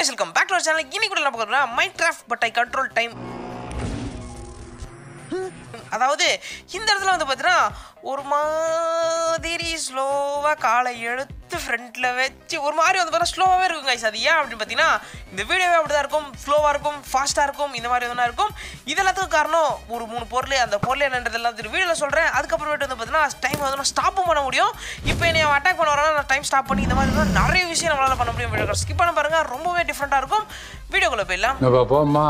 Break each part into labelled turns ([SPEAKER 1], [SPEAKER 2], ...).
[SPEAKER 1] Guys welcome back to channel இன்னைக்கு கூட என்ன பார்க்கறோம்னா Minecraft but I control time அதாவது இந்த இடத்துல வந்து பார்த்தீங்கன்னா ஒரு மாதிரி ஸ்லோவாக காலை எடுத்து ஃப்ரண்ட்டில் வச்சு ஒரு மாதிரி வந்து பார்த்தா ஸ்லோவாகவே இருக்கும் கைஸ் அது ஏன் அப்படின்னு பார்த்தீங்கன்னா இந்த வீடியோவே அப்படி தான் இருக்கும் ஸ்லோவாக இருக்கும் ஃபாஸ்ட்டாக இருக்கும் இந்த மாதிரி எதுனா இருக்கும் இது எல்லாத்துக்கும் காரணம் ஒரு மூணு பொருள் அந்த பொருள் என்னன்றதெல்லாம் தெரியும் வீடியோவில் சொல்கிறேன் அதுக்கப்புறமேட்டு வந்து பார்த்தீங்கன்னா டைம் வந்து நான் ஸ்டாப்பும் பண்ண முடியும் இப்போ என்னை அட்டாக் பண்ண வரேன் நான் டைம் ஸ்டாப் பண்ணி இந்த மாதிரி தான் நிறைய விஷயம் நம்மளால் பண்ண முடியும் வீடியோ ஸ்கிப் பண்ண பாருங்கள் ரொம்பவே டிஃப்ரெண்ட்டாக இருக்கும் வீடியோக்குள்ளே போயிடலாம்
[SPEAKER 2] நம்ம போம்மா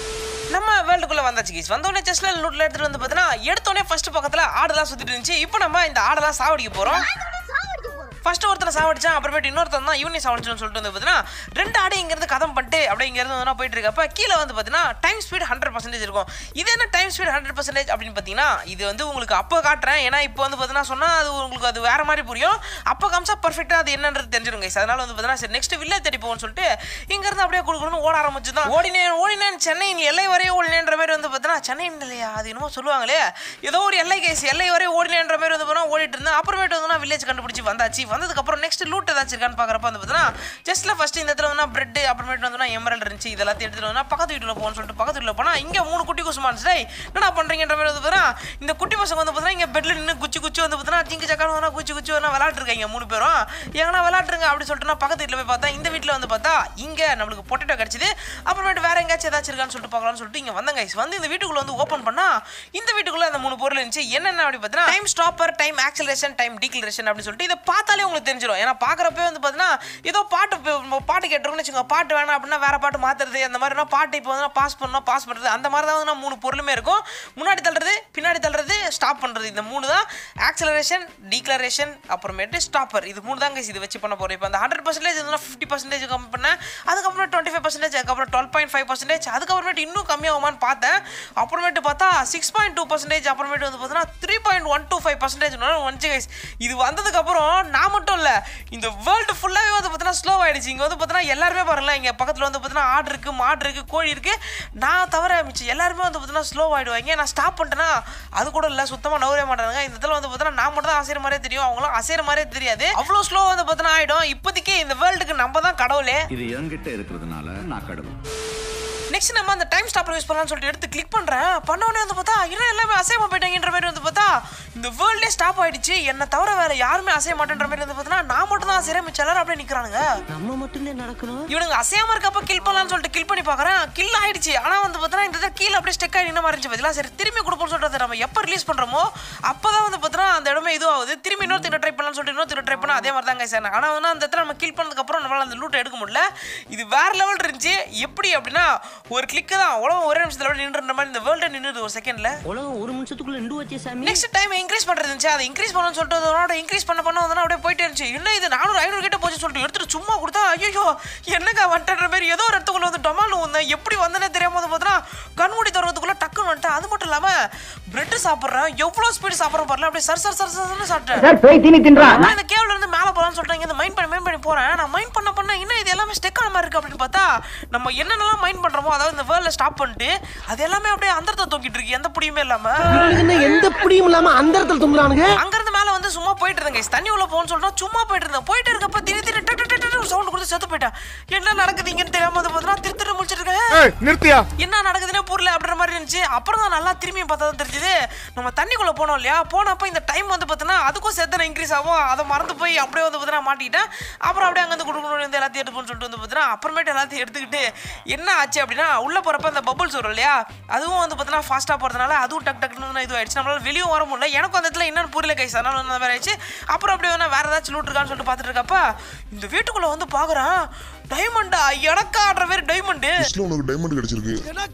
[SPEAKER 1] நம்ம வேர்ல்டுக்குள்ள வந்தாச்சு கீஸ் வந்தோடனே செஸ்ல லூட்ல எடுத்துட்டு வந்து பார்த்தீங்கன்னா எடுத்தோடனே ஃபர்ஸ்ட் பக்கத்துல ஆடெல்லாம் சுத்திட்டு இருந்துச்சு இப்போ நம்ம இந்த ஆடெல்லாம் சாவடிக்க போறோம் ஃபர்ஸ்ட் ஒருத்தர் சாவடிச்சான் அப்புறமேட்டு இன்னொருத்தன் தான் ஈவினிங் சாவடிச்சுன்னு சொல்லிட்டு வந்து பார்த்தீங்கன்னா ரெண்டு ஆடு இங்கேருந்து கதம் பண்ணிட்டு அப்படியே இங்கேருந்து வந்து போயிட்டு இருக்கப்ப கீழே வந்து பார்த்தீங்கன்னா டைம் ஸ்பீட் ஹண்ட்ரட் பர்சன்டேஜ் இருக்கும் இது என்ன டைம் ஸ்பீட் ஹண்ட்ரட் பர்சன்டேஜ் அப்படின்னு பார்த்தீங்கன்னா இது வந்து உங்களுக்கு அப்போ காட்டுறேன் ஏன்னா இப்போ வந்து பார்த்தீங்கன்னா சொன்னால் அது உங்களுக்கு அது வேற மாதிரி புரியும் அப்போ காமிச்சா பர்ஃபெக்டாக அது என்னன்றது தெரிஞ்சிடும் guys அதனால வந்து பார்த்தீங்கன்னா சரி நெக்ஸ்ட் வில்லேஜ் தேடி போவோம்னு சொல்லிட்டு இங்கேருந்து அப்படியே கொடுக்கணும்னு ஓட ஆரம்பிச்சு தான் ஓடினேன் ஓடினேன் சென்னை எல்லை வரையே ஓடினேன்ற மாதிரி வந்து பார்த்தீங்கன்னா சென்னை இல்லையா அது என்னமோ சொல்லுவாங்களே ஏதோ ஒரு எல்லை கேஸ் எல்லை வரையே ஓடினேன்ற மாதிரி வந்து பார்த்தீங்கன்னா ஓடிட்டு இருந்தேன் அப்புறமேட்டு வந்து நான் வில்லேஜ் கண்டுபிடிச்சி வந்தாச்சு வந்ததுக்கப்புறம் நெக்ஸ்ட் லூட் ஏதாச்சும் இருக்கான்னு பார்க்குறப்ப வந்து பார்த்தீங்கன்னா ஜஸ்ட்ல ஃபர்ஸ்ட் இந்த இடத்துல வந்து பிரெட் அப்புறமேட்டு வந்து எமரல் இருந்துச்சு இதெல்லாத்தையும் எடுத்துட்டு வந்து பக்கத்து வீட்டில் போகணும்னு சொல்லிட்டு பக்கத்து வீட்டில் போனால் இங்கே மூணு குட்டி குசுமான்ஸ் டேய் என்னடா பண்ணுறீங்கன்ற மாதிரி வந்து பார்த்தீங்கன்னா இந்த குட்டி பசங்க வந்து பார்த்தீங்கன்னா இங்கே பெட்டில் நின்று குச்சி குச்சி வந்து பார்த்தீங்கன்னா ஜிங்கு சக்கான வேணா குச்சி குச்சி வேணா விளாட்ருக்காங்க மூணு பேரும் எங்கன்னா விளாட்ருங்க அப்படி சொல்லிட்டு நான் பக்கத்து வீட்டில் போய் பார்த்தா இந்த வீட்டில் வந்து பார்த்தா இங்கே நம்மளுக்கு பொட்டேட்டோ கிடச்சிது அப்புறமேட்டு வேற எங்கேயாச்சும் ஏதாச்சும் இருக்கான்னு சொல்லிட்டு பார்க்கலாம்னு சொல்லிட்டு இங்கே வந்தங்க guys. வந்து இந்த வீட்டுக்குள்ள வந்து ஓப்பன் பண்ணா இந்த வீட்டுக்குள்ள அந்த மூணு பொருள் இருந்துச்சு என்னென்ன அப்படி பார்த்தீங்கன்னா time stopper time acceleration time deceleration அப்படின்னு சொல்லிட்டு இதை பார்த்தாலே உங்களுக்கு தெரிஞ்சிடும் ஏன்னா பார்க்குறப்பே வந்து பார்த்தீங்கன்னா ஏதோ பாட்டு இப்ப பாட்டு கேட்டிருக்கோம்னு வச்சுக்கோங்க பாட்டு வேணாம் அப்படின்னா வேற பாட்டு மாத்துறது அந்த மாதிரினா பாட்டு இப்போ வந்து பாஸ் பண்ணணும் பாஸ் பண்ணுறது அந்த மாதிரி தான் வந்து மூணு பொருளுமே இருக்கும் முன்னாடி தள்ளுறது பின்னாடி தள்ளுறது ஸ்டாப் பண்ணுறது இந்த மூணு தான் ஆக்சலரேஷன் டீக்லரேஷன் அப்புறமேட்டு ஸ்டாப்பர் இது மூணு தான் guys இது வச்சு பண்ண போகிறோம் இப்போ அந்த ஹண்ட்ரட் பர்சன்டேஜ் இருந்தால் ஃபிஃப்டி பர்சன்டேஜ் கம்மி பண்ணேன் அதுக்கப்புறம் டுவெண்ட்டி ஃபைவ் பர்சன்டேஜ் அதுக்கப்புறம் டுவெல் பாயிண்ட் ஃபைவ் பர்சன்டேஜ் அதுக்கப்புறமேட்டு இன்னும் கம்மியாகுமான்னு பார்த்தேன் அப்புறமேட்டு பார்த்தா சிக்ஸ் பாயிண்ட் டூ பர்சன்டேஜ் அப்புறமேட்டு வந்து பார்த்தீங்கன்னா three point one two five percentage வந்துச்சு guys இது வந்ததுக்கப்புறம் நான் மட்டும் இல்லை இந்த வேர்ல்டு ஃபுல்லாகவே வந்து பார்த்தீங்கன்னா ஸ்லோ ஆயிடுச்சு இங்கே வந்து பார்த்தீங்கன்னா எல்லாருமே பாருங்களேன் இங்கே பக்கத்தில் வந்து பார்த்தீங்கன்னா ஆடு இருக்குது மாடு இருக்குது கோழி இருக்குது நான் தவிர மிச்சம் எல்லாருமே வந்து பார்த்தீங்கன்னா ஸ்லோ ஆகிடுவாங்க நான் ஸ்டாப் பண்ணிட்டேன்னா அது கூட இல்லை சுத்தமாக நவரவே மாட்டாங்க இந்த இடத்துல வந்து பார்த்தீங்கன்னா நான் மட்டும் தான் அசைகிற மாதிரியே தெரியும் அவங்களும் அசைகிற மாதிரியே தெரியாது அவ்வளோ ஸ்லோ வந்து பார்த்தீங்கன்னா ஆகிடும் இப்போதைக்கு இந்த வேர்ல்டுக்கு நம்ம தான் கடவுளே
[SPEAKER 3] இது என்கிட்ட இருக்கிறதுனால நான் கடவுள்
[SPEAKER 1] நெக்ஸ்ட் நம்ம அந்த டைம் ஸ்டாப்பர் யூஸ் பண்ணலாம்னு சொல்லிட்டு எடுத்து கிளிக் பண்ணுறேன் பண்ண உடனே வந்து பார்த்தா இன்னும் எல்லாமே அசையமா போயிட்டாங்கன்ற மாதிரி வந்து பார்த்தா இந்த வேர்ல்டே ஸ்டாப் ஆயிடுச்சு என்னை தவிர வேற யாருமே அசைய மாட்டேன்ற மாதிரி வந்து பார்த்தீங்கன்னா நான் மட்டும் தான் அசைறேன் மிச்சம் எல்லாரும் அப்படியே நிற்கிறானுங்க
[SPEAKER 4] நம்ம மட்டும்தான் நடக்கணும்
[SPEAKER 1] இவனுங்க அசையாம இருக்கப்ப கில் பண்ணலாம்னு சொல்லிட்டு கில் பண்ணி பார்க்கறேன் கில் ஆயிடுச்சு ஆனா வந்து பார்த்தா இந்த இடத்துல கீழே அப்படியே ஸ்டெக் ஆகி என்ன மாதிரி இருந்துச்சு பதிலா சரி திரும்பி கொடுப்போம்னு சொல்றது நம்ம எப்போ ரிலீஸ் பண்றோமோ அப்பதான் வந்து பார்த்தா அந்த இடமே இதுவாகுது திரும்பி இன்னொருத்தர் ட்ரை பண்ணலாம்னு சொல்லிட்டு இன்னொருத்தர் ட்ரை பண்ணா அதே மாதிரி தாங்க சார் ஆனா வந்து அந்த இடத்துல நம்ம கில் பண்ணதுக்கு அப்புறம் நம்மளால அந்த லூட் எடுக்க முடியல இது வேற லெவல் இருந்துச்சு எப்படி அப்படின்னா ஒரு கிளிக்கு தான் உலகம் ஒரே நிமிஷத்துல நின்றுன்ற மாதிரி இந்த வேர்ல்டு நின்றுது ஒரு செகண்ட்ல
[SPEAKER 4] உலகம் ஒரு நிமிஷத்துக்குள்ள நின்று வச்சே சாமி
[SPEAKER 1] நெக்ஸ்ட் டைம் இன்க்ரீஸ் பண்றது இருந்துச்சு அதை இன்க்ரீஸ் பண்ணணும்னு சொல்லிட்டு அதோட இன்க்ரீஸ் பண்ண பண்ண வந்து அப்படியே போயிட்டே இருந்துச்சு என்ன இது நானூறு ஐநூறு கிட்ட போச்சு சொல்லிட்டு எடுத்துட்டு சும்மா கொடுத்தா ஐயோ என்னங்க வந்துட்டுற மாதிரி ஏதோ ஒரு இடத்துக்குள்ள வந்து டொமால் வந்தேன் எப்படி வந்தேனே தெரியாம வந்து பார்த்தீங்கன்னா கண்மூடி தருவதுக்குள்ள டக்குன்னு வந்துட்டேன் அது மட்டும் இல்லாம பிரெட் சாப்பிட்றேன் எவ்வளோ ஸ்பீடு சாப்பிட்றேன் பாருல அப்படியே சர் சர் சர் சர்னு சாப்பிட்டேன்
[SPEAKER 5] சார் போய் தீனி தின்றா
[SPEAKER 1] நான் இந்த கேவ்ல இருந்து மேலே போகலாம்னு சொல்லிட்டு இங்க மைண்ட் பண்ணி மைண்ட் பண்ணி போறேன் நான் மைண்ட் பண்ண பண்ண இன்னும் இது எல்லாமே ஸ்டெக் ஆன மாதிரி இருக்கு அப்படின்னு பார்த்தா நம்ம என்னென்னலாம் மைண்ட் பண்றோமோ அதாவது இந்த வேர்ல்ட ஸ்டாப் பண்ணிட்டு அது எல்லாமே அப்படியே அந்தரத்தை தூக்கிட்டு இருக்கு எந்த புடியுமே இல்லாம
[SPEAKER 5] என்ன எந்த புடியும் இல்லாம அந்த இடத்துல தும்புறானுங்க
[SPEAKER 1] அங்க இருந்து மேல வந்து சும்மா போயிட்டு இருந்தேன் guys. தண்ணி உள்ள போகணும்னு சொல்லிட்டு சும்மா போயிட்டு இருந்தேன் போயிட்டு இருக்கப்ப திடீர் திடீர் சவுண்ட் கொடுத்து செத்து போயிட்டேன் என்ன நடக்குதுங்கன்னு தெரியாம வந்து பார்த்தா திரு திரு முடிச்சிட்டு இருக்கேன்
[SPEAKER 2] நிறுத்தியா
[SPEAKER 1] என்ன நடக்குதுன்னே புரியல அப்படின்ற மாதிரி இருந்துச்சு அப்புறம் தான் நல்லா திரும்பி பார்த்தா தான் தெரிஞ்சுது நம்ம தண்ணிக்குள்ள போனோம் இல்லையா போனப்ப இந்த டைம் வந்து பார்த்தீங்கன்னா அதுக்கும் சேர்த்து இன்க்ரீஸ் ஆகும் அதை மறந்து போய் அப்படியே வந்து பார்த்தீங்கன்னா மாட்டிக்கிட்டேன் அப்புறம் அப்படியே அங்கேருந்து கொடுக்கணும் வந்து எல்லாத்தையும் எடுத்துக்கணும்னு சொல்லிட்டு வந்து பார்த்தீங்கன்னா அப்புறமேட்டு எல்லாத்தையும் எடுத்துக்கிட்டு என்ன ஆச்சு அப்படின்னா உள்ள போறப்ப அந்த பபுள்ஸ் வரும் இல்லையா அதுவும் வந்து பார்த்தீங்கன்னா ஃபாஸ்ட்டாக போகிறதுனால அதுவும் டக் டக்குன்னு இது ஆயிடுச்சு நம்மளால வெளியே வர முடியல எனக்கும் அந்த இடத்துல என்னன்னு புரியல கைஸ் அதனால வந்து அந்த மாதிரி ஆயிடுச்சு அப்புறம் அப்படியே வேணா வேற ஏதாச்சும் லூட் இருக்கான்னு சொல்லிட்டு பார்த்துட்டு இருக்கப்ப இந்த வீட்டுக்குள்ள வந்து பார்க்குறேன் டைமண்டா எனக்கா ஆடுற மாதிரி டைமண்டு
[SPEAKER 6] லிஸ்ட்ல உனக்கு டைமண்ட் கிடைச்சிருக்கு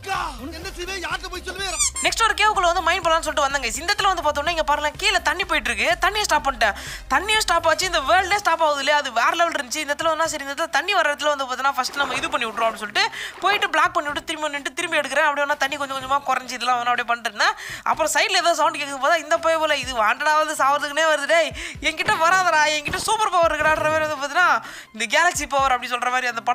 [SPEAKER 1] நெக்ஸ்ட் ஒரு கேவுக்குள்ள வந்து மைண்ட் பண்ணலாம்னு சொல்லிட்டு வந்தாங்க இந்த இடத்துல வந்து பார்த்தோம்னா இங்க பாருங்க கீழே தண்ணி போயிட்டு இருக்கு தண்ணியை ஸ்டாப் பண்ணிட்டேன் தண்ணியும் ஸ்டாப் ஆச்சு இந்த வேர்ல்டே ஸ்டாப் ஆகுது இல்லையா அது வேற லெவல் இருந்துச்சு இந்த இடத்துல வந்து சரி இந்த இடத்துல தண்ணி வர இடத்துல வந்து பார்த்தீங்கன்னா ஃபர்ஸ்ட் நம்ம இது பண்ணி விட்றோம் அப்படின்னு சொல்லிட்டு போயிட்டு பிளாக் பண்ணி விட்டு திரும்பி நின்று திரும்பி எடுக்கிறேன் அப்படியே வேணா தண்ணி கொஞ்சம் கொஞ்சமா குறைஞ்சி இதெல்லாம் வேணா அப்படியே பண்ணிட்டு இருந்தேன் அப்புறம் சைடில் ஏதோ சவுண்ட் கேட்கும் போது இந்த போய் போல இது வாண்டடாவது சாவறதுக்குனே வருது டேய் என்கிட்ட வராதடா என்கிட்ட சூப்பர் பவர் இருக்கிறான்ற மாதிரி வந்து பார்த்தீங்கன்னா இந்த கேலக்ஸி பவர் அப்படி சொல்ற மாதிரி அந்த படத்துல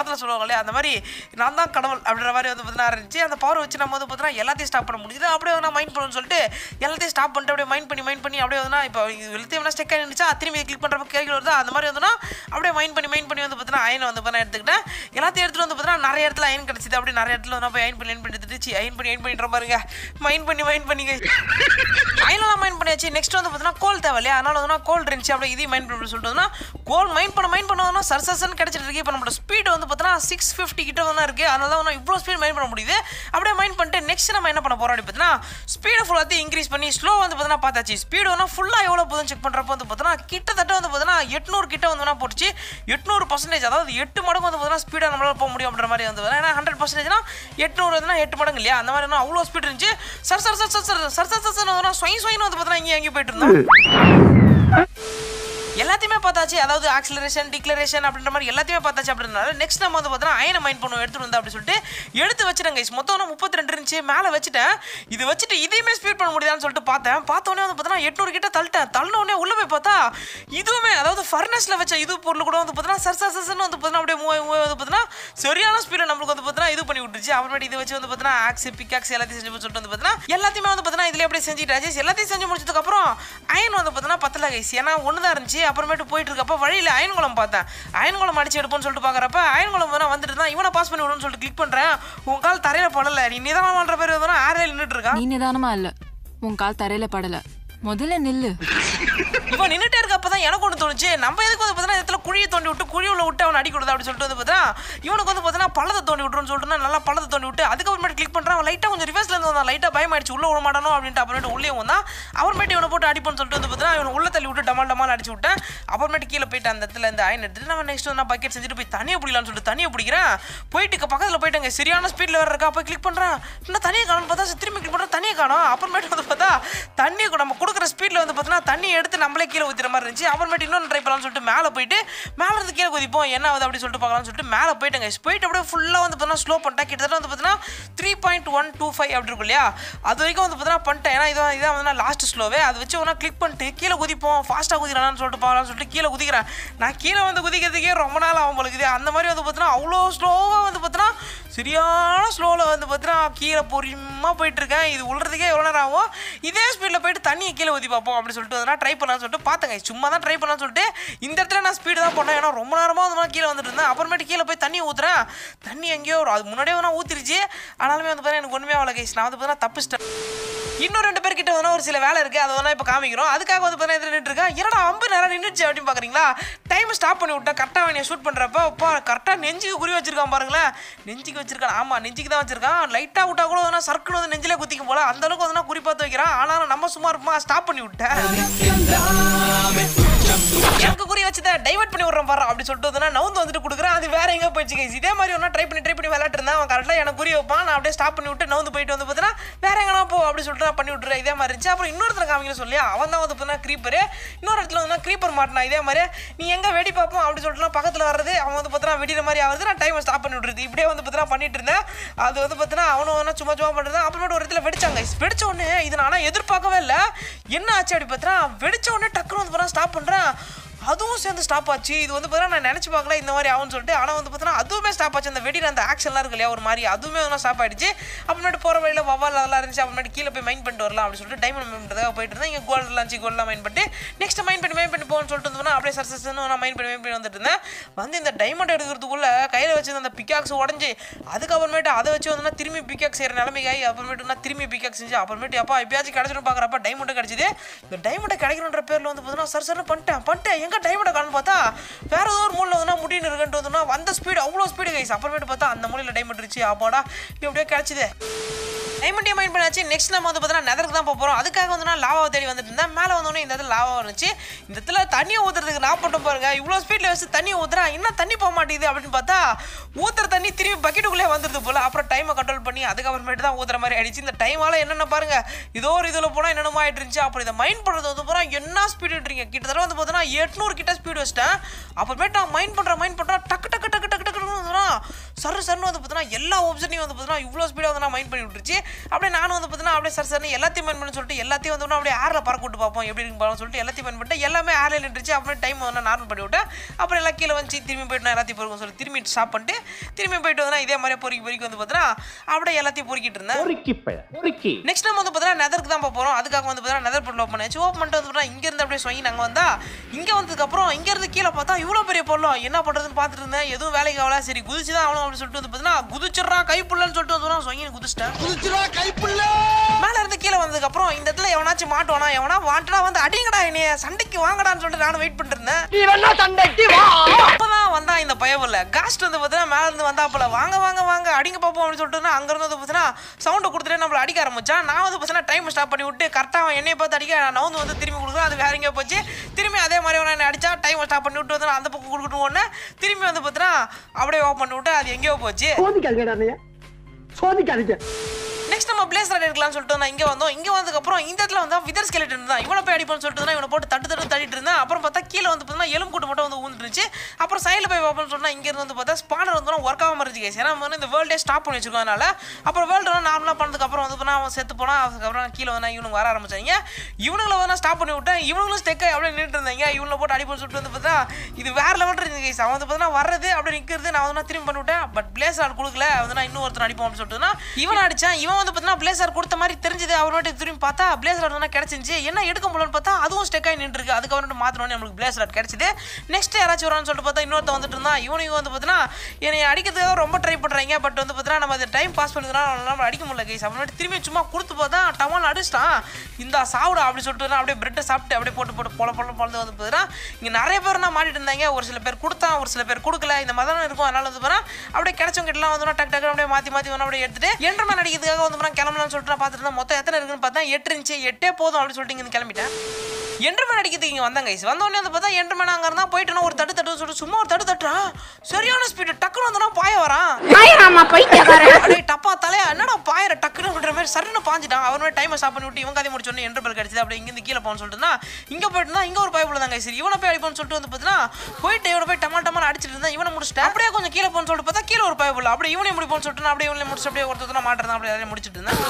[SPEAKER 1] படத்தில் சொல்லுவாங்க இல்லையா அந்த மாதிரி நான் தான் கடவுள் அப்படின்ற மாதிரி வந்து பார்த்தீங்கன்னா இருந்துச்சு அந்த பவர் வச்சு நம்ம வந்து பார்த்தீங்கன்னா எல்லாத்தையும் ஸ்டாப் பண்ண முடியுது அப்படியே வந்து மைண்ட் பண்ணணும்னு சொல்லிட்டு எல்லாத்தையும் ஸ்டாப் பண்ணிட்டு அப்படியே மைண்ட் பண்ணி மைண்ட் பண்ணி அப்படியே வந்து இப்போ இது எல்லாத்தையும் வேணா ஸ்டெக் ஆகிருந்துச்சா திரும்பி கிளிக் பண்ணுறப்ப கேள்வி வருதா அந்த மாதிரி வந்துன்னா அப்படியே மைண்ட் பண்ணி மைண்ட் பண்ணி வந்து பார்த்தீங்கன்னா அயன் வந்து பார்த்தீங்கன்னா எடுத்துக்கிட்டேன் எல்லாத்தையும் எடுத்துட்டு வந்து பார்த்தீங்கன்னா நிறைய இடத்துல அயன் கிடச்சிது அப்படி நிறைய இடத்துல வந்து போய் அயன் பண்ணி அயன் பண்ணி எடுத்துட்டு அயன் பண்ணி அயன் பண்ணிட்டு பாருங்க மைண்ட் பண்ணி மைண்ட் பண்ணிங்க அயனெல்லாம் மைண்ட் பண்ணியாச்சு நெக்ஸ்ட் வந்து பார்த்தீங்கன்னா கோல் தேவை இல்லையா அதனால வந்து கோல் இருந்துச்சு அப்படியே இதையும் மைண்ட் பண்ணி சொல்லிட்டு வந்து கோல் மைண்ட் பண்ண மைண்ட் பண்ணோம்னா சர் சர்சன் கிடச்சிட்டு இருக்கு இப்போ நம்மளோட ஸ்பீட் வந்து பார்த்தீங்கன்னா சிக்ஸ் ஃபிஃப்டி கிட்ட வந்து இருக்கு அதனால தான் இவ்வளோ ஸ்பீட் மைண்ட் பண்ண முடியுது அப்படியே மைண்ட் பண்ணிட்டு நெக்ஸ்ட் நம்ம என்ன பண்ண போறோம் அப்படி பார்த்தீங்கன்னா ஸ்பீடை ஃபுல்லாத்தையும் இன்க்ரீஸ் பண்ணி ஸ்லோ வந்து பார்த்தீங்கன்னா பார்த்தாச்சு ஸ்பீடு வந்து ஃபுல்லாக எவ்வளோ போதும் செக் பண்ணுறப்போ வந்து பார்த்தீங்கன்னா கிட்டத்தட்ட வந்து பார்த்தீங்கன்னா எட்நூறு கிட்ட வந்து வேணா போட்டுச்சு எட்நூறு பர்சன்டேஜ் அதாவது எட்டு மடங்கு வந்து பார்த்தீங்கன்னா ஸ்பீடாக நம்மளால போக முடியும் அப்படின்ற மாதிரி வந்து ஏன்னா ஹண்ட்ரட் பர்சன்டேஜ்னா எட்நூறு வந்துன்னா எட்டு மடங்கு இல்லையா அந்த மாதிரி வந்து அவ்வளோ ஸ்பீட் இருந்துச்சு sir sir sir sir sir sir sir sir sir ஸ்வைன் ஸ்வைன் வந்து பார்த்தீங்கன்னா இங்கே அங்கே போயிட்டு இருந்தோம் எல்லாத்தையுமே பார்த்தாச்சு அதாவது ஆக்சிலரேஷன் டிக்ளரேஷன் அப்படின்ற மாதிரி எல்லாத்தையுமே பார்த்தாச்சு அப்படின்றனால நெக்ஸ்ட் நம்ம வந்து பார்த்தீங்கன்னா அயனை மைண்ட் பண்ணுவோம் எடுத்துட்டு வந்தா அப்படி சொல்லிட்டு எடுத்து வச்சிட்டேன் கைஸ் மொத்தம் நான் முப்பத்தி ரெண்டு இருந்துச்சு மேலே வச்சுட்டேன் இது வச்சுட்டு இதையுமே ஸ்பீட் பண்ண முடியாதுன்னு சொல்லிட்டு பார்த்தேன் பார்த்தோன்னே வந்து பார்த்தீங்கன்னா எட்நூறு கிட்ட தள்ளிட்டேன் தள்ளின உடனே உள்ள போய் பார்த்தா இதுவுமே அதாவது ஃபர்னஸ்ல வச்ச இது பொருள் கூட வந்து பார்த்தீங்கன்னா சர் சர் சர்னு வந்து பார்த்தீங்கன்னா அப்படியே மூவ் மூவ் வந்து பார்த்தீங்கன்னா சரியான ஸ்பீடில் நம்மளுக்கு வந்து பார்த்தீங்கன்னா இது பண்ணி விட்டுருச்சு அப்புறமேட்டு இதை வச்சு வந்து பார்த்தீங்கன்னா ஆக்ஸ் பிக்காக்ஸ் எல்லாத்தையும் செஞ்சு சொல்லிட்டு வந்து பார்த்தீங்கன்னா எல்லாத்தையுமே வந்து பார்த்தீங்கன்னா இதுல அப்படியே செஞ்சுட்டாச்சு எல்லாத்தையும் செஞ்சு முடிச்சதுக்கு அப்புறம் அயன் வந்து பார்த்தீங்கன்னா பத்தல கைஸ் ஏன்னா ஒன்று தான் இருந்துச்சு அப்புறமேட்டு போயிட்டு இருக்கப்ப வழியில் அயன்குளம் பார்த்தேன் அயன்குளம் அடிச்சு எடுப்போம்னு சொல்லிட்டு பார்க்குறப்ப அயன்குளம் வந்து வந்துட்டு தான் இவனை பாஸ் பண்ணி விடணும்னு சொல்லிட்டு கிளிக் பண்ணுறேன் உன் கால் தரையில படல நீ நிதானம் பண்ணுற பேர் வந்து ஆறையில் நின்றுட்டு இருக்கான்
[SPEAKER 2] நீ நிதானமா இல்ல உன் கால் தரையில படல முதல்ல நில்லு
[SPEAKER 1] இவன் நின்றுட்டே இருக்கப்ப தான் எனக்கு ஒன்று தோணுச்சு நம்ம எதுக்கு வந்து பார்த்தீங்கன்னா இடத்துல குழியை தோண்டி விட்டு குழி உள்ள விட்டு அவன் அடி கொடுத்தா அப்படின்னு சொல்லிட்டு வந்து பார்த்தா இவனுக்கு வந்து பார்த்தீங்கன்னா பள்ளத்தை தோண்டி விட்டுருன்னு சொல்லிட்டு நான் நல்லா பள்ளத்தை தோண்டி விட்டு அதுக்கப்புறமேட்டு கிளிக் பண்ணுறான் அவன் லைட்டாக கொஞ்சம் ரிவர்ஸ்ல இருந்து வந்தான் லைட்டாக பயமாயிடுச்சு உள்ள விட மாட்டானோ அப்படின்ட்டு அப்புறமேட்டு உள்ளே வந்தான் அப்புறமேட்டு இவனை போட்டு அடிப்போம்னு சொல்லிட்டு வந்து பார்த்தீங்கன்னா இவனை உள்ள தள்ளி விட்டு டமால் டமால் அடிச்சு விட்டேன் அப்புறமேட்டு கீழே போயிட்டு அந்த இடத்துல இந்த அயன் எடுத்துட்டு நம்ம நெக்ஸ்ட் வந்து பக்கெட் செஞ்சுட்டு போய் தனியை பிடிக்கலாம்னு சொல்லிட்டு தனியை பிடிக்கிறேன் போயிட்டு இங்க பக்கத்தில் போயிட்டாங்க சரியான ஸ்பீடில் வேற இருக்கா போய் கிளிக் பண்ணுறேன் இன்னும் தனியை காணும் பார்த்தா திரும்பி கிளிக் பண்ணுறேன் தனியை காணும் அப்புறமேட்டு வந்து பார்த்தா தண்ணி நம்ம கொடுக்குற ஸ்பீடில் வந்து பார்த்தீங்கன்னா தண்ணி எடுத்து நம்மளே கீழே ஊற்றுற மாதிரி இருந்துச்சு அப்புறமேட்டு இன்னொன்று ட்ரை பண்ணலாம்னு சொல்லிட்டு மேலே போயிட்டு மேலே இருந்து கீழே குதிப்போம் என்ன ஆகுது அப்படி சொல்லிட்டு பார்க்கலாம்னு சொல்லிட்டு மேலே போயிட்டேங்க போயிட்டு அப்படியே ஃபுல்லாக வந்து பார்த்தீங்கன்னா ஸ்லோ பண்ணிட்டேன் கிட்டத்தட்ட வந்து பார்த்தீங்கன்னா three point one two five அப்படி இருக்கும் இல்லையா அது வரைக்கும் வந்து பார்த்தீங்கன்னா பண்ணிட்டேன் ஏன்னா இதான் இதான் வந்து லாஸ்ட் ஸ்லோவே அது வச்சு ஒன்றா கிளிக் பண்ணிட்டு கீழே குதிப்போம் ஃபாஸ்ட்டாக குதிக்கிறான்னு சொல்லிட்டு பார்க்கலாம்னு சொல்லிட்டு கீழே குதிக்கிறேன் நான் கீழே வந்து குதிக்கிறதுக்கே ரொம்ப நாள் ஆகும் போலுக்குது அந்த மாதிரி வந்து பார்த்தீங்கன்னா அவ்வளோ ஸ்லோவாக வந்து பார்த்தீங்கன்னா சரியான ஸ்லோவில் வந்து பார்த்தீங்கன்னா கீழே பொறுமையாக போயிட்டு இருக்கேன் இது உள்றதுக்கே எவ்வளோ நேரம் ஆகும் இதே ஸ்பீடில் போயிட்டு தண்ணியை கீழே ஊற்றி பார்ப்போம் அப்படின்னு சொல்லிட்டு வந்து ட்ரை பண்ணலாம்னு சொல்லிட்டு பார்த்தேங்க சும்மா தான் ட்ரை பண்ணலாம்னு சொல்லிட்டு இந்த இடத்துல நான் ஸ்பீடு தான் பண்ணேன் ஏன்னா ரொம்ப நேரமாக வந்து நான் கீழே வந்துட்டு இருந்தேன் அப்புறமேட்டு கீழே போய் தண்ணி ஊற்றுறேன் தண்ணி எங்கேயோ ஒரு அது முன்னாடியே நான் ஊற்றிருச்சு ஆனாலுமே வந்து பார்த்தீங்கன்னா எனக்கு ஒன்றுமே அவ்வளோ கைஸ் நான் வந்து பார்த்தீங்கன்னா தப்பிச்சிட்டேன் இன்னும் ரெண்டு பேர்கிட்ட வந்து ஒரு சில வேலை இருக்குது அதை வந்து இப்போ காமிக்கிறோம் அதுக்காக வந்து பார்த்தீங்கன்னா நின்றுட்டு இருக்கேன் என்னடா அம்பு நேரம் நின்றுச்சு அப்படின்னு பார்க்குறீங்களா டைம் ஸ்டாப் பண்ணி விட்டேன் கரெக்டாக அவனை ஷூட் பண்ணுறப்ப அப்பா கரெக்டாக நெஞ்சுக்கு குறி வச்சிருக்கான் பாருங்களேன் நெஞ்சுக்கு வச்சிருக்கான் ஆமாம் நெஞ்சுக்கு தான் வச்சிருக்கான் லைட்டாக விட்டா கூட வந்து சர்க்குன்னு வந்து நெஞ்சிலே குத்திக்கும் போல அந்த அளவுக்கு வந்து நான் குறி பார்த்து வைக்கிறான் ஆனாலும் நம்ம சும்மா இருப்போமா ஸ்டாப் பண்ணி விட்டேன் எனக்கு குறி வச்சதை டைவர்ட் பண்ணி விட்றேன் பாரு அப்படி சொல்லிட்டு வந்து நவுந்து வந்துட்டு கொடுக்குறேன் அது வேற எங்கே போயிடுச்சு guys. இதே மாதிரி ஒன்றா ட்ரை பண்ணி ட்ரை பண்ணி விளையாட்டு இருந்தான் அவன் கரெக்டாக எனக்கு குறி வைப்பான் நான் அப்படியே ஸ்டாப் பண்ணி விட்டு நவுந்து போயிட்டு வந்து பார்த்தீங்கன்னா வேற எங்கன்னா போ அப்படி சொல்லிட்டு நான் பண்ணி விட்டுறேன் இதே மாதிரி இருந்துச்சு அப்புறம் இன்னொருத்தர காமிக்கிற சொல்லி அவன் தான் வந்து பார்த்தீங்கன்னா க்ரீப்பர் இன்னொரு இடத்துல வந்து க்ரீப்பர் மாட்டினா இதே மாதிரி நீ எங்கே வெடி பார்ப்போம் அப்படி சொல்லிட்டு பக்கத்தில் வர்றது அவன் வந்து பார்த்தீங்கன்னா வெடிக்கிற மாதிரி ஆகுது நான் டைமை ஸ்டாப் பண்ணி விட்டுருது இப்படியே வந்து பார்த்தீங்கன்னா பண்ணிட்டு இருந்தேன் அது வந்து பார்த்தீங்கன்னா அவனும் வந்து சும்மா சும்மா பண்ணுறது அப்புறமேட்டு ஒரு இடத்துல வெடிச்சாங்க வெடிச்ச உடனே இது நான் எதிர்பார்க்கவே இல்லை என்ன ஆச்சு அப்படி பார்த்தீங்கன்னா வெடிச்ச உடனே டக்குன்னு வந்து பார்த்தா ஸ்டாப் பண்ணுறேன் அதுவும் சேர்ந்து ஸ்டாப் ஆச்சு இது வந்து பார்த்தீங்கன்னா நான் நினச்சி பார்க்கல இந்த மாதிரி ஆகும்னு சொல்லிட்டு ஆனால் வந்து பார்த்தீங்கன்னா அதுவுமே ஸ்டாப் ஆச்சு அந்த வெடியில் அந்த ஆக்ஷன்லாம் இருக்கு இல்லையா ஒரு மாதிரி அதுவுமே வந்து ஸ்டாப் ஆயிடுச்சு அப்புறமேட்டு போகிற வழியில் வவால் அதெல்லாம் இருந்துச்சு அப்புறமேட்டு கீழே போய் மைண்ட் பண்ணிட்டு வரலாம் அப்படின்னு சொல்லிட்டு டைமண்ட் மைண்ட் பண்ணுறதுக்காக போயிட்டு இருந்தேன் இங்கே கோல்டு லஞ்சி கோல்டெலாம் மைண்ட் பண்ணிட்டு நெக்ஸ்ட் மைண்ட் பண்ணி மைண்ட் பண்ணி போகணும்னு சொல்லிட்டு இருந்தோம்னா அப்படியே சர் சர்னு நான் மைண்ட் பண்ணி மைண்ட் பண்ணி வந்துட்டு இருந்தேன் வந்து இந்த டைமண்ட் எடுக்கிறதுக்குள்ள கையில் வச்சு அந்த பிக்காக்ஸ் உடஞ்சி அதுக்கப்புறமேட்டு அதை வச்சு வந்து திரும்பி பிக்காக்ஸ் செய்கிற நிலைமைக்கு ஆகி அப்புறமேட்டு நான் திரும்பி பிக்காக்ஸ் செஞ்சு அப்புறமேட்டு அப்பா எப்பயாச்சும் கிடச்சிடும் பார்க்குறப்ப டைமண்ட் கிடச்சிது இந்த டைமண்டை கிடைக்கணுன்ற பேரில் வந்து பார்த்தீங்கன்னா சர் சர்னு பண்ணிட்டேன் பண்ணிட்டேன் எங்கே டைமண்டை காணும் பார்த்தா வேற ஏதோ ஒரு மூலையில் வந்து முடின்னு இருக்குன்ட்டு வந்துன்னா வந்த ஸ்பீடு அவ்வளோ ஸ்பீடு கைஸ் அப்புறமேட்டு பார்த்தா அந்த மூலையில் டைமண்ட் இருந்துச்சு அப்பாடா எப்படியோ கிடச்சிது டைமண்டையும் மைண்ட் பண்ணாச்சு நெக்ஸ்ட் நம்ம வந்து பார்த்தீங்கன்னா நெதருக்கு தான் போக போகிறோம் அதுக்காக வந்து நான் லாவாவை தேடி வந்துட்டு இருந்தேன் மேலே வந்தோடனே இந்த இடத்துல லாவா இருந்துச்சு இந்த இடத்துல தண்ணியை ஊற்றுறதுக்கு நான் மட்டும் பாருங்க இவ்வளோ ஸ்பீடில் வச்சு தண்ணி ஊற்றுறேன் இன்னும் தண்ணி போக மாட்டேங்குது அப்படின்னு பார்த்தா ஊற்றுற தண்ணி திரும்பி பக்கெட்டுக்குள்ளே வந்துருது போல அப்புறம் டைமை கண்ட்ரோல் பண்ணி அதுக்கப்புறமேட்டு தான் ஊற்றுற மாதிரி ஆயிடுச்சு இந்த டைமால என்னென்ன பாருங்க இதோ ஒரு இதில் போனால் என்னென்னமோ ஆயிட்டு இருந்துச்சு அப்புறம் இதை மைண்ட் பண்ணுறது வந்து போகிறோம் என்ன ஸ்பீடு விட்டுறீங்க கிட்டத்தட்ட வந்து பார்த்தீங்கன்னா எட்நூறு கிட்ட ஸ்பீடு வச்சிட்டேன் அப்புறமேட்டு நான் மைண்ட் பண்ணுறேன் மைண்ட் பண்ணுறேன் டக்கு டக்கு டக்கு டக்கு டக்குன்னு வந்துடும் சரு சருன்னு வந்து பார்த்தீங்கன்னா எல்லா ஆப்ஷனையும் வந்து பார்த்தீங்கன்னா இவ்வளோ ஸ்பீடாக வந்து நான் மைண்ட் பண்ணி விட்டுருச்சு அப்படியே நானும் வந்து பார்த்தீங்கன்னா அப்படியே சர் சர்னு எல்லாத்தையும் மைண்ட் பண்ணி சொல்லிட்டு எல்லாத்தையும் வந்து அப்படியே ஏரில் பறக்க விட்டு பார்ப்போம் எப்படி இருக்கு பார்ப்போம் சொல்லிட்டு எல்லாத்தையும் மைண்ட் பண்ணிட்டு எல்லாமே ஏரில் நின்றுச்சு அப்புறம் டைம் வந்து நார்மல் பண்ணி விட்டேன் அப்புறம் எல்லாம் கீழே வந்து திரும்பி போயிட்டு நான் எல்லாத்தையும் பொறுக்கும் சொல்லி திரும்பி ஸ்டாப் பண்ணிட்டு திரும்பி போயிட்டு வந்து இதே மாதிரியே பொறுக்கி பொறுக்கி வந்து பார்த்தீங்கன்னா அப்படியே எல்லாத்தையும் பொறுக்கிட்டு இருந்தேன்
[SPEAKER 5] பொறுக்கி பழ பொறுக்கி
[SPEAKER 1] நெக்ஸ்ட் நம்ம வந்து பார்த்தீங்கன்னா நெதருக்கு தான் போகிறோம் அதுக்காக வந்து பார்த்தீங்கன்னா நெதர் பொருள் ஓப்பன் ஆச்சு ஓப்பன் பண்ணிட்டு வந்து பார்த்தீங்கன்னா இங்கேருந்து அப்படியே சொங்கி நாங்கள் வந்தா இங்கே வந்ததுக்கப்புறம் இங்கேருந்து கீழே பார்த்தா இவ்வளோ பெரிய பொருளும் என்ன பண்ணுறதுன்னு பார்த்துட்டு இருந்தேன் எதுவும் வேலைக்கு ஆகல சரி குதிச்சு தான் ஆகணும் அப்படின்னு சொல்லிட்டு வந்து பார்த்தீங்கன்னா குதிச்சிட்றா கைப்புள்ளன்னு சொல்லிட்டு வந்து சொங்கி குதிச்சிட்டேன்
[SPEAKER 5] குதிச்சுடா கைப்புள்ள
[SPEAKER 1] மேலே இருந்து கீழே வந்ததுக்கப்புறம் இந்த இடத்துல எவனாச்சும் மாட்டுவானா எவனா வாண்டடா வந்து அடிங்கடா என்னைய சண்டைக்கு வாங்கடான்னு சொல்லிட்டு நானும் வெயிட் பண்ணிட்டு இருந்தேன்
[SPEAKER 5] நீ வேணா சண்டைக்கு வா
[SPEAKER 1] அப்பதான் வந்தா இந்த பயவுல காஸ்ட் வந்து பார்த்தீங்கன்னா மேல இருந்து வந்தாப்புல வாங்க வாங்க வாங்க அடிங்க பார்ப்போம் அப்படின்னு சொல்லிட்டு அங்க இருந்து வந்து பார்த்தீங்கன்னா சவுண்டை கொடுத்துட்டு நம்மள அடிக்க ஆரம்பிச்சான் நான் வந்து பார்த்தீங்கன்னா டைம் ஸ்டாப் பண்ணி விட்டு கரெக்டாக அவன் என்னைய பார்த்து அடிக்க நான் நவுந்து வந்து திரும்பி கொடுக்குறேன் அது வேற எங்கேயோ போச்சு திரும்பி அதே மாதிரி அவன் என்னை அடிச்சா டைம் ஸ்டாப் பண்ணி விட்டு வந்து நான் அந்த பக்கம் கொடுக்கணும் உடனே திரும்பி வந்து பார்த்தீங்கன்னா அப்படியே ஓப்பன் பண்ணி விட்டு அது எங்கேயோ போச்சு
[SPEAKER 5] சோதிக்காதீங்கடா நீ சோதிக்காதீங்க
[SPEAKER 1] நெக்ஸ்ட் நம்ம பிளேஸ் ரைட் எடுக்கலாம்னு சொல்லிட்டு நான் இங்கே வந்தோம் இங்கே வந்ததுக்கப்புறம் இந்த இடத்துல வந்து விதர் ஸ்கெலட்டன் தான் இவனை போய் அடிப்போம்னு சொல்லிட்டு தான் இவனை போட்டு தட்டு தட்டு தட்டிட்டு இருந்தேன் அப்புறம் பார்த்தா கீழே வந்து பார்த்தீங்கன்னா எலும்பு கூட்டு மட்டும் வந்து ஊந்துருச்சு அப்புறம் சைடில் போய் பார்ப்போம்னு சொன்னால் இங்கே இருந்து வந்து பார்த்தா ஸ்பானர் வந்து ஒர்க் ஆகாம இருந்துச்சு guys. ஏன்னா நம்ம வந்து இந்த வேர்ல்டே ஸ்டாப் பண்ணி வச்சிருக்கோம் அதனால அப்புறம் வேர்ல்டு நார்மலாக பண்ணதுக்கப்புறம் வந்து பார்த்தா அவன் செத்து போனால் அதுக்கப்புறம் கீழே வந்து இவனுக்கு வர ஆரம்பிச்சாங்க இவனுங்களை வந்து ஸ்டாப் பண்ணி விட்டேன் இவனுங்களும் ஸ்டெக் அப்படியே நின்றுட்டு இருந்தாங்க இவனை போட்டு அடிப்போம்னு சொல்லிட்டு வந்து பார்த்தா இது வேற லெவல் இருந்துச்சு guys. அவன் வந்து பார்த்தீங்கன்னா வர்றது அப்படியே நிற்கிறது நான் வந்து திரும்பி பண்ணி விட்டேன் பட் பிளேஸ் ஆள் கொடுக்கல வந்து நான் இன்னும் ஒருத்தர் அடிப்போம் அப்படின்னு சொல்லிட்டு தான் இவன் அடிச்சான் இவன் வந்து பார்த்தீங்கன்னா பிளேசர் கொடுத்த மாதிரி தெரிஞ்சது அவர் மட்டும் திரும்பி பார்த்தா பிளேசர் வந்து கிடைச்சிருந்துச்சு என்ன எடுக்க முடியலன்னு பார்த்தா அதுவும் ஸ்டெக் ஆகி நின்றுருக்கு அதுக்கு அவர்கிட்ட மாற்றணும் நம்மளுக்கு பிளேசர் கிடைச்சிது நெக்ஸ்ட் யாராச்சும் வரான்னு சொல்லிட்டு பார்த்தா இன்னொருத்த வந்துட்டு இருந்தான் இவனுக்கு வந்து பார்த்தீங்கன்னா என்னை அடிக்கிறதுக்காக ரொம்ப ட்ரை பண்ணுறாங்க பட் வந்து பார்த்தீங்கன்னா நம்ம அதை டைம் பாஸ் பண்ணுறதுனால நம்ம அடிக்க முடியல கைஸ் அவன் திரும்பி சும்மா கொடுத்து பார்த்தா டமால் அடிச்சிட்டான் இந்த சாப்பிடு அப்படி சொல்லிட்டு நான் அப்படியே பிரெட்டை சாப்பிட்டு அப்படியே போட்டு போட்டு பொல பொல பொழுது வந்து பார்த்தீங்கன்னா இங்கே நிறைய பேர் நான் மாட்டிட்டு இருந்தாங்க ஒரு சில பேர் கொடுத்தான் ஒரு சில பேர் கொடுக்கல இந்த மாதிரி தான் இருக்கும் அதனால வந்து பார்த்தா அப்படியே கிடைச்சவங்க கிட்டலாம் வந்து டக் டக்கு அப்படியே மாற்றி மாற்றி வந்து அப்படியே எடுத்துட்டு என்ட்ரமேன் அடிக்கிறதுக்காக வந்து பார்த்தா கிளம்பலாம்னு சொல்லிட்டு நான் பார்த்துட்டு இருந்தேன் மொத்தம் எத்தனை இருக்குன்னு பார்த்தா எட்டு இருந்துச்சு எட்டே போதும் அப்படின்னு சொல்லிட்டு இங்கே கிளம்பிட்டேன் என்ட்ரமேன் அடிக்கிறதுக்கு இங்கே வந்தாங்க guys. வந்த உடனே வந்து பார்த்தா என்ட்ரமேன் அங்கே இருந்தால் போயிட்டு ஒரு தட்டு தட்டு சொல்லிட்டு சும்மா ஒரு தட்டு தட்டுறான் சரியான ஸ்பீடு டக்குன்னு வந்தனா பாய வரான் அப்படியே டப்பா தலையா என்னடா பாயிர டக்குன்னு விடுற மாதிரி சருன்னு பாஞ்சிட்டான் அவர் மாதிரி டைமை ஸ்டாப் பண்ணி விட்டு இவங்க கதை முடிச்சோடனே என்ற பேர் கிடைச்சது அப்படியே இங்கிருந்து கீழே போகணும்னு சொல்லிட்டுனா இங்கே போயிட்டு இருந்தா இங்கே ஒரு பயப்புல தாங்க சரி இவனை போய் அடிப்போம்னு சொல்லிட்டு வந்து பார்த்தீங்கன்னா போயிட்டு இவனை போய் டமா டமா அடிச்சிட்டு இருந்தா இவனை முடிச்சிட்டேன் அப்படியே கொஞ்சம் கீழே போகணும்னு சொல்லிட்டு பார்த்தா கீழே ஒரு பயப்புல அப்படியே இவனை முடிப்போம்னு சொல்லிட்டு நான் அப்படியே இவனை முடிச்சு அப்படியே ஒருத்தர் மாட்டுறதான் அப்படியே அதை முடிச்சிட்டு இருந்தேன்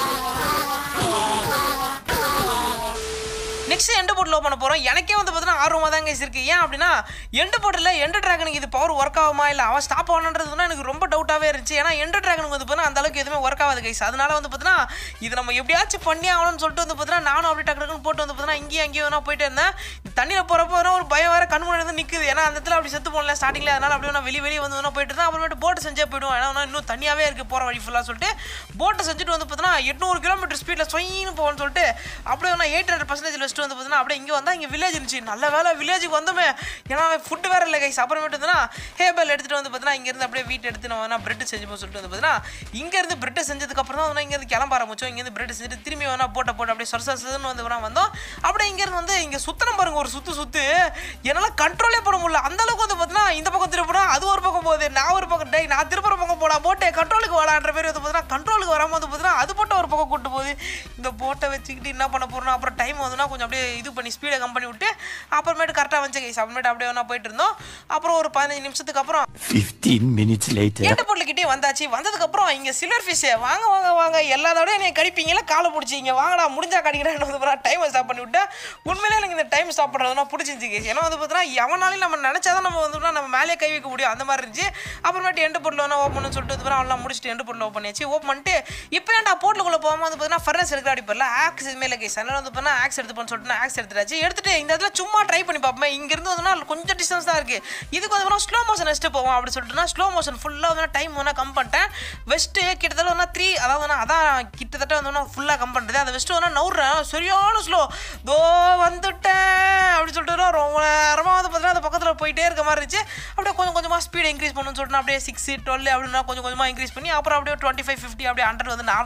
[SPEAKER 1] நெக்ஸ்ட் எண்டு போர்ட்டில் ஓப்பன் பண்ண போகிறோம் எனக்கே வந்து பார்த்தீங்கன்னா ஆர்வமாக தான் கைஸ் இருக்குது ஏன் அப்படின்னா எண்டு போர்ட்டில் எண்டு ட்ராகனுக்கு இது பவர் ஒர்க் ஆகுமா இல்லை அவன் ஸ்டாப் ஆகணுன்றது வந்து எனக்கு ரொம்ப டவுட்டாகவே இருந்துச்சு ஏன்னா எண்டு ட்ராகனுக்கு வந்து பார்த்தீங்கன்னா அந்த அளவுக்கு எதுவுமே ஒர்க் ஆகாது கைஸ் அதனால வந்து பார்த்தீங்கன்னா இது நம்ம எப்படியாச்சும் பண்ணி ஆகணும்னு சொல்லிட்டு வந்து பார்த்தீங்கன்னா நானும் அப்படி டக்கு டக்குன்னு போட்டு வந்து பார்த்தீங்கன்னா இங்கேயும் அங்கேயும் வேணா போயிட்டே இருந்தேன் தண்ணியில் போகிறப்போ வேணா ஒரு பயம் வேறு கண் முன்னாடி வந்து நிற்குது ஏன்னா அந்த இடத்துல அப்படி செத்து போகல ஸ்டார்டிங்கில் அதனால அப்படியே நான் வெளியே வெளியே வந்து வேணா போயிட்டு இருந்தேன் அப்புறமேட்டு போட்டு செஞ்சே போயிடுவோம் ஏன்னா வேணா இன்னும் தனியாகவே இருக்குது போகிற வழி ஃபுல்லாக சொல்லிட்டு போட்டை செஞ்சுட்டு வந்து பார்த்தீங்கன்னா எட்நூறு கிலோமீட்டர் ஸ்பீடில் சொயின்னு போகணும்னு சொல்லிட்டு அப்படியே நான் எயிட் ஹண்ட்ரட் பர்சன்டேஜ் வச்சுட்டு வந்து பார்த்தீங்கன்னா அப்படியே இங்கே வந்தால் இங்கே வில்லேஜ் இருந்துச்சு நல்ல வேலை வில்லேஜுக்கு வந்தோமே ஏன்னா ஃபுட்டு வேறு இல்லை கைஸ் அப்புறமேட்டு வந்துன்னா ஹேபல் எடுத்துகிட்டு வந்து பார்த்தீங்கன்னா இங்கேருந்து அப்படியே வீட்டு எடுத்து நம்ம வேணா பிரெட் செஞ்சுப்போம் சொல்லிட்டு வந்து பார்த்தீங்கன்னா இங்கேருந்து பிரெட் செஞ்சதுக்கப்புறம் தான் வந்து இங்கேருந்து கிளம்ப ஆரம்பிச்சோம் இங்கேருந்து பிரெட் செஞ்சுட்டு திரும்பி வேணா போட்ட போட்டு அப்படியே சொர சொரன்னு வந்து வேணா வந்தோம் அப்படியே இங்கேருந்து வந்து இங்கே சுத்தனம் பாருங்க ஒரு சுத்து சுத்து என்னால் கண்ட்ரோலே பண்ண முடியல அந்த அளவுக்கு வந்து பார்த்தீங்கன்னா இந்த பக்கம் திருப்பினா அது ஒரு பக்கம் போகுது நான் ஒரு பக்கம் டேய் நான் திருப்புற பக்கம் போடா போட்டு கண்ட்ரோலுக்கு வரான்ற பேர் வந்து பார்த்தீங்கன்னா கண்ட்ரோலுக்கு வராமல் வந்து பார்த்தீங்கன்னா அது போட்டு ஒரு பக்கம் கூட்டு போகுது இந்த போட்டை வச்சுக்கிட்டு என்ன பண்ண போறோம் அப்புறம் டைம் வந்துன்னா கொஞ்சம் அப்படியே இது பண்ணி ஸ்பீடை கம் பண்ணி விட்டு அப்புறமேட்டு கரெக்டாக வந்து கைஸ் அப்புறமேட்டு அப்படியே வேணா போயிட்டு இருந்தோம் அப்புறம் ஒரு பதினஞ்சு நிமிஷத்துக்கு அப்புறம்
[SPEAKER 6] 15 minutes later.
[SPEAKER 1] எட்டு பொருள்கிட்டே வந்தாச்சு வந்ததுக்கப்புறம் இங்கே சில்வர் ஃபிஷ் வாங்க வாங்க வாங்க எல்லாத்தோட என்னை கடிப்பீங்களா காலை பிடிச்சிங்க வாங்கடா முடிஞ்சா கடிக்கிறேன்னு வந்து டைமை ஸ்டாப் பண்ணி விட்டேன் உண்மையிலே எனக்கு இந்த டைம் ஸ்டாப் பண்ணுறதுனா பிடிச்சிருந்துச்சு guys. ஏன்னா வந்து பார்த்தீங்கன்னா எவனாலையும் நம்ம நினச்சாதான் நம்ம வந்து நம்ம மேலே கை வைக்க முடியும் அந்த மாதிரி இருந்துச்சு அப்புறமேட்டு எண்டு பொருள் வேணா ஓப்பன் சொல்லிட்டு வந்து அவெல்லாம் முடிச்சுட்டு எண்டு பொருள் ஓப்பன் பண்ணியாச்சு ஓப்பன் பண்ணிட்டு இப்போ ஏன்டா போர்ட்டுக்குள்ளே போகும்போது வந்து பார்த்தீங்கன்னா ஃபர்னஸ் எடுக்கிற அடிப்படல ஆக்ஸ் இதுமே இல்லை கேஸ் அதனால வந்து பார்த்தீங்கன்னா ஆக்ஸ் எடுத்துப்போன்னு சொல்லிட்டு ஆக்ஸ் எடுத்துட்டாச்சு எடுத்துட்டு இந்த இடத்துல சும்மா ட்ரை பண்ணி பார்ப்போம் இங்கேருந்து வந்து கொஞ்சம் டிஸ்டன்ஸ் தான் இருக்குது இதுக்கு வந்து ஸ்லோ மோஷன் வச்சுட்டு போவோம் அப்படி சொல்லிட்டு ஸ்லோ மோஷன் ஃபுல்லாக வந்து டைம் வந்து கம் பண்ணிட்டேன் வெஸ்ட்டு கிட்டத்தட்ட வந்து த்ரீ அதாவது வந்து அதான் கிட்டத்தட்ட வந்து ஃபுல்லாக கம் பண்ணுறது அந்த வெஸ்ட்டு வந்து நவுறேன் சரியான ஸ்லோ தோ வந்துட்டேன் அப்படி சொல்லிட்டு ரொம்ப நேரமாக வந்து பார்த்தீங்கன்னா அந்த பக்கத்தில் போயிட்டே இருக்க மாதிரி இருந்துச்சு அப்படியே கொஞ்சம் கொஞ்சமாக ஸ்பீட் இன்க்ரீஸ் பண்ணணும்னு சொல்லிட்டு நான் அப்படியே சிக்ஸ் டுவெல் அப்படின்னா கொஞ்சம் கொஞ்சமாக இன்க்ரீஸ் பண்ணி அப்புறம் அப்படியே டுவெண்ட்டி ஃபைவ் ஃபிஃப்டி அப்படியே ஹண்ட்ரட் வந்து நார்மலாக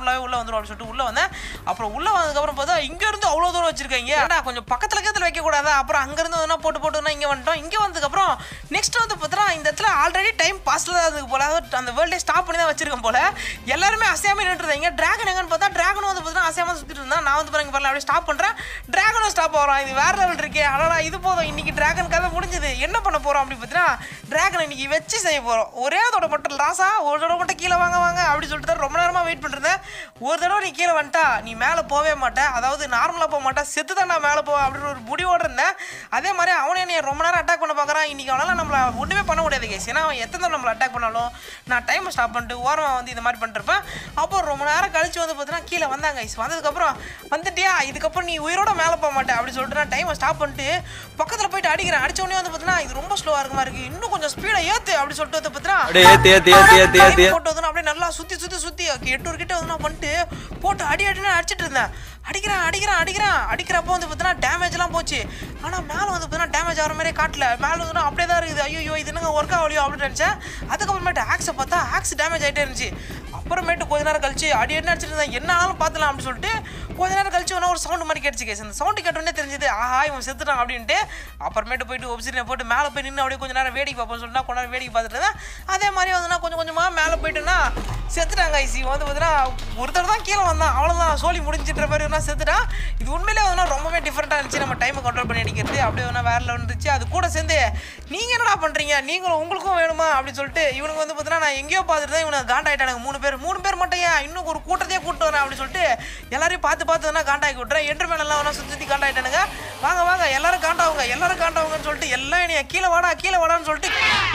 [SPEAKER 1] நார்மலாகவே உள்ள வந்துடும் அப்படின்னு சொல்லிட்டு உள்ள வந்தேன் அப்புறம் உள்ள வந்ததுக்கப்புறம் பார்த்தா இங்க இருந்து அவ்வளோ தூரம் வச்சிருக்காங்க ஏன்டா கொஞ்சம் பக்கத்துல பக்கத்துல வைக்க கூடாதா அப்புறம் அங்க இருந்து வந்து போட்டு போட்டுனா இங்க வந்துட்டோம் இங்க வந்ததுக்கப்புறம் நெக்ஸ்ட் வந்து பார்த்தா இந்த இடத்துல ஆல்ரெடி டைம் பாஸ்ல தான் இருக்கு போல அதாவது அந்த வேர்ல்டே ஸ்டாப் பண்ணி தான் வச்சிருக்கேன் போல எல்லாருமே அசையாம நின்றுட்டு இருந்தாங்க டிராகன் எங்கன்னு பார்த்தா டிராகன் வந்து பார்த்தா அசையாம சுத்திட்டு இருந்தான் நான் வந்து பாருங்க பாருங்க அப்படியே ஸ்டாப் பண்றேன் டிராகனும் ஸ்டாப் ஆகிறோம் இது வேற லெவல் இருக்கே அடடா இது போதும் இன்னைக்கு டிராகன் கதை முடிஞ்சது என்ன பண்ண போறோம் அப்படி பார்த்தீங்கன்னா டிராகன் இன்னைக்கு வச்சு செய்ய போறோம் ஒரே தடவை மட்டும் லாசா ஒரு தடவை மட்டும் கீழே வாங்க வாங்க அப்படி சொல்லிட்டு தான் ரொம்ப நேரமா வெயிட் பண்ணிருந்தேன் ஒரு தடவை நீ கீழே வந்துட்டா நீ மேலே போவே மாட்டேன் அதாவது நார்மலாக போக மாட்டேன் செத்து தான் நான் மேலே போவேன் அப்படின்னு ஒரு முடிவோட இருந்தேன் அதே மாதிரி அவனே என்னை ரொம்ப நேரம் அட்டாக் பண்ண பார்க்குறான் இன்னைக்கு அவனால நம்மள ஒன்றுமே பண்ண முடியாது கேஸ் ஏன்னா அவன் எத்தனை தடவை நம்மளை அட்டாக் பண்ணாலும் நான் டைமை ஸ்டாப் பண்ணிட்டு ஓரமாக வந்து இந்த மாதிரி பண்ணிருப்பேன் அப்போ ரொம்ப நேரம் கழிச்சு வந்து பார்த்தீங்கன்னா கீழே வந்தாங்க guys. வந்ததுக்கப்புறம் வந்துட்டியா இதுக்கப்புறம் நீ உயிரோட மேலே போக மாட்டேன் அப்படி சொல்லிட்டு நான் டைமை ஸ்டாப் பண்ணிட்டு பக்கத்தில் போயிட்டு அடிக்கிறேன் அடிச்ச உடனே வந்து பார்த்தீங்கன்னா இது ரொம்ப ஸ்லோவாக இருக்க மாதிரி இருக்கு இன்னும் கொஞ்சம் ஸ்பீடை ஏற்று அப்படி சொல்லிட்டு வந்து
[SPEAKER 7] அப்படியே ஏத்து, ஏத்து, ஏத்து, ஏத்து, ஏத்து.
[SPEAKER 1] பார்த்தீங்கன்னா போட்டு வந்து அப்படியே நல்லா சுற்றி சுற்றி சுற்றி எட்டூர் கிட்ட வந்து நான் பண்ணிட்டு போட்டு அடி அடின்னு அடிச்சிட்டு இருந்தேன் அடிக்கிறேன் அடிக்கிறேன் அடிக்கிறேன் அடிக்கிறப்போ வந்து பார்த்தீங்கன்னா டேமேஜ்லாம் போச்சு ஆனால் மேலே வந்து பார்த்தீங்கன்னா டேமேஜ் ஆகிற மாதிரியே காட்டல மேலே வந்து அப்படியே தான் இருக்குது ஐயோ இது என்னங்க ஒர்க் ஆகலையோ அப்படின்னு நினச்சேன் அதுக்கப்புறமேட்டு ஆக்ஸை பார்த்தா ஆக்ஸ் டேமேஜ் ஆகிட்டே இருந்துச்சு அப்புறமேட்டு கொஞ்ச நேரம் கழிச்சு அடி என்ன அடிச்சிட்டு இருந்தேன் என்ன ஆனாலும் பார்த்துலாம் அப்படின்னு சொல்லிட்டு கொஞ்ச நேரம் கழிச்சு வேணா ஒரு சவுண்ட் மாதிரி கேட்டுச்சு கேஸ் அந்த சவுண்டு கேட்டோடனே தெரிஞ்சது ஆஹா இவன் செத்துட்டான் அப்படின்ட்டு அப்புறமேட்டு போயிட்டு ஒப்சிரியனை போட்டு மேலே போய் நின்று அப்படியே கொஞ்ச நேரம் வேடிக்கை பார்ப்போம்னு சொல்லிட்டு கொஞ்ச நேரம் வேடிக்கை பார்த்துட்டு இருந்தேன் அதே மாதிரி வந்து நான் கொஞ்சம் கொஞ்சமாக மேலே போயிட்டுனா செத்துட்டாங்க ஐசி வந்து பார்த்தீங்கன்னா ஒருத்தர் தான் கீழே வந்தான் அவ்வளோதான் சோலி முடிஞ்சிட்ட மாதிரி வேணா செத்துட்டான் இது உண்மையிலே வந்து ரொம்ப டிஃப்ரெண்ட்டாக இருந்துச்சு நம்ம டைமை கண்ட்ரோல் பண்ணி அடிக்கிறது அப்படியே வேணா வேற லெவல் இருந்துச்சு அது கூட சேர்ந்து நீங்கள் என்னடா பண்ணுறீங்க நீங்களும் உங்களுக்கும் வேணுமா அப்படின்னு சொல்லிட்டு இவனுக்கு வந்து பார்த்தீங்கன்னா நான் எங்கேயோ பார்த்துட்டு தான் இவனுக்கு காண்டாயிட்டானுங்க மூணு பேர் மூணு பேர் மட்டும் ஏன் இன்னும் ஒரு கூட்டத்தையே கூட்டு வரேன் அப்படின்னு சொல்லிட்டு எல்லாரையும் பார்த்து பார்த்து வேணா காண்டாக்கி விட்றேன் என்ட்ரு மேலாம் வேணா சுற்றி சுற்றி காண்டாயிட்டானுங்க வாங்க வாங்க எல்லாரும் காண்டாவுங்க எல்லாரும் காண்டாவுங்கன்னு சொல்லிட்டு எல்லாம் என்னைய கீழே வாடா கீழே வாடான்னு சொல்லிட்டு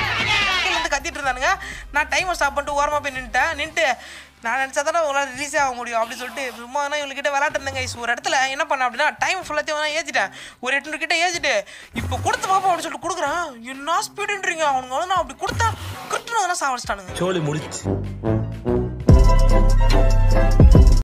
[SPEAKER 1] கீழே இருந்து கத்திட்டு இருந்தானுங்க நான் டைமை ஸ்டாப் பண்ணிட்டு ஓரமாக போய் நின்றுட்டேன் நின்றுட்டு நான் நினச்சா தானே உங்களால் ரிலீஸ் ஆக முடியும் அப்படின்னு சொல்லிட்டு சும்மா தான் இவங்ககிட்ட விளாட்டு இருந்தேங்க guys. ஒரு இடத்துல என்ன பண்ண அப்படின்னா டைம் ஃபுல்லாத்தையும் வேணா ஏற்றிட்டேன் ஒரு எட்டு கிட்ட ஏற்றிட்டு இப்போ கொடுத்து பார்ப்போம் அப்படின்னு சொல்லிட்டு கொடுக்குறேன் என்ன ஸ்பீடுன்றீங்க அவனுங்க வந்து நான் அப்படி கொடுத்தா கிட்டுன்னு வந்து சாவடிச்சிட்டானுங்க
[SPEAKER 7] சோலி முடிச்சு